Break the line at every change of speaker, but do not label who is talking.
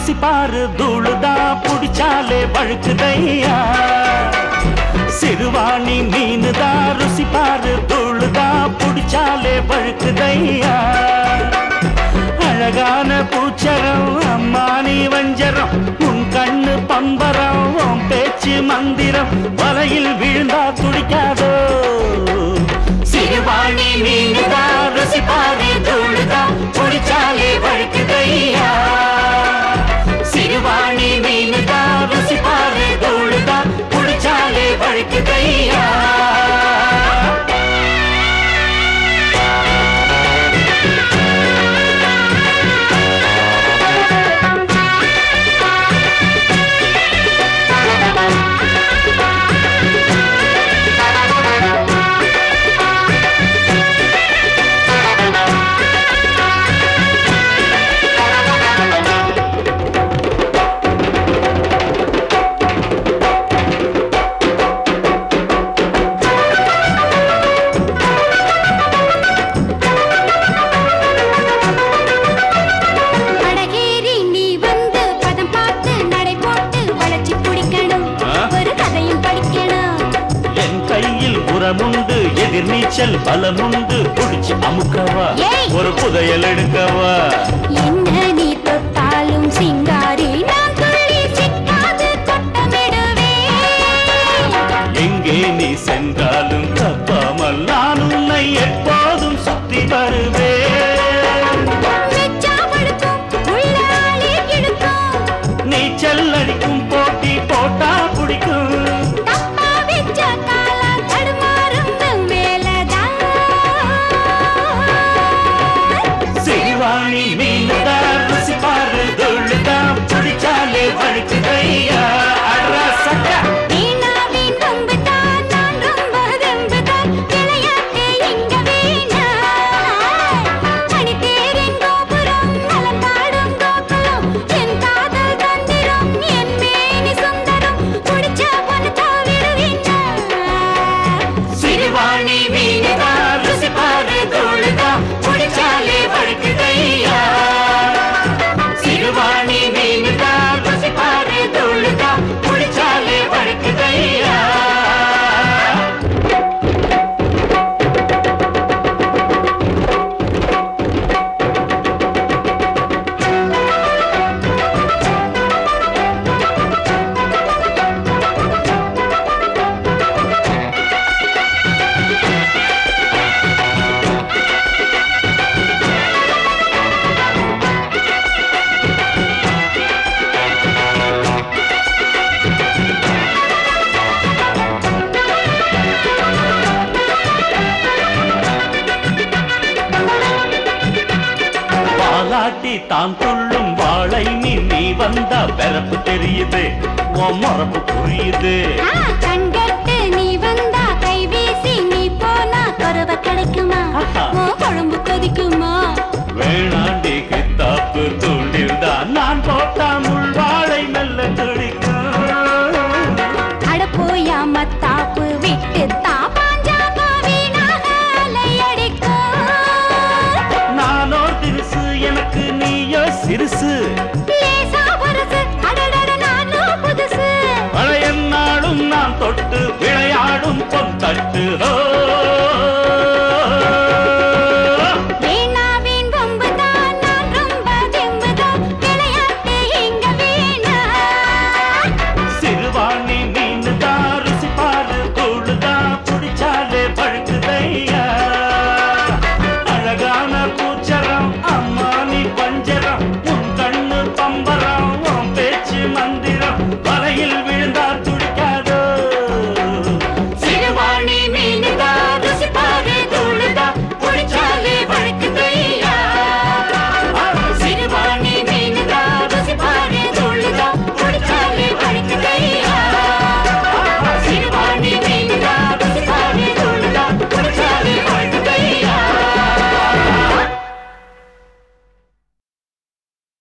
ருசி பாரு தூளுதான் புடிச்சாலே வழுக்குதையா சிறுவாணி மீனுதான் ருசி பாரு தூளுதான் புடிச்சாலே வழுக்குதையா அழகான பூச்சரம் அம்மானி வஞ்சரம் உன் கண்ணு பம்பரம் உன் பேச்சு மந்திரம் வலையில் விழுந்தா துடிக்காதோ சிறுவாணி மீனுதா ருசிப்பாரு தூளுதா புடிச்சாலே வழுக்குதையா சிறுவாணி மீனுதா ருசிப்பாரு தூளுதா புடிச்சாலே வழுக்குதையா
படகேறி நீ வந்து பதம் பார்த்து நடை போட்டு வளைச்சி பிடிக்கணும்
ஆ?
ஒரு கதையும் படிக்கணும்
என் கையில் உரமுண்டு எதிர்நீச்சல் பலமுண்டு புடிச்சு அமுக்கவா
ஏய்!
ஒரு புதையல் எடுக்கவா
என்ன நீ தொட்டாலும் சிங்காரி நான் துள்ளி சிக்காது கொட்டமிடுவேன்
எங்கே நீ சென்றாலும் தப்பாமல் நான் உன்னை எப்போதும் சுத்தி வருவேன்
வெச்சா படுக்கும் உள்ளாலே இழுக்கும்
நீச்சல் அடிக்கும் போட்டி போட்டா பிடிக்கும்
தப்பா வெச்ச காலம் தடுமாறும் மேலதான்
சிறுவாணி மீனுதா ருசி பாரு தொழுதான் பிடிச்சாலே வழுக்குதையா அட்ரா சக்கா
வீணாவின் வம்புதான், நான் ரொம்ப வெம்புதான், விளையாட்டு இங்க வேணாம். மணித்தேரின் கோபுரம், நலம் பாடும் கோகுலம், என் காதல் தந்திரம், என் மேனி சுந்தரம், புடிச்ச பொண்ணுதான் விடுவீனா?
சிறுவாணி மீனுதா ருசி பாரு தொழுதான் பிடிச்சாலே வழுக்குதையா சிறுவாணி மீனுதா ருசி பாரு தொழுதான் பிடிச்சாலே வழுக்குதையா பாலாட்டி தான் துள்ளும் வாழை மீன் நீ வந்தா பிறப்பு தெரியுது உன் மரப்பு புரியுது
ஆ, கண்கட்டு நீ வந்தா கை வீசி நீ போனா கொரவ கிடைக்குமா
ஆஹா.
ஓ குழம்பு கொதிக்குமா
வேணாண்டி கித்தாப்பு தூண்டில் தான் நான் போட்டா முள் வாழை மெல்ல துடிக்கும்
அட போயா மத்தாப்பு விட்டு தாப்பாஞ்சாக வீணாக அலையடிக்கும்
நானோ திருசு எனக்கு நீயோ சிறுசு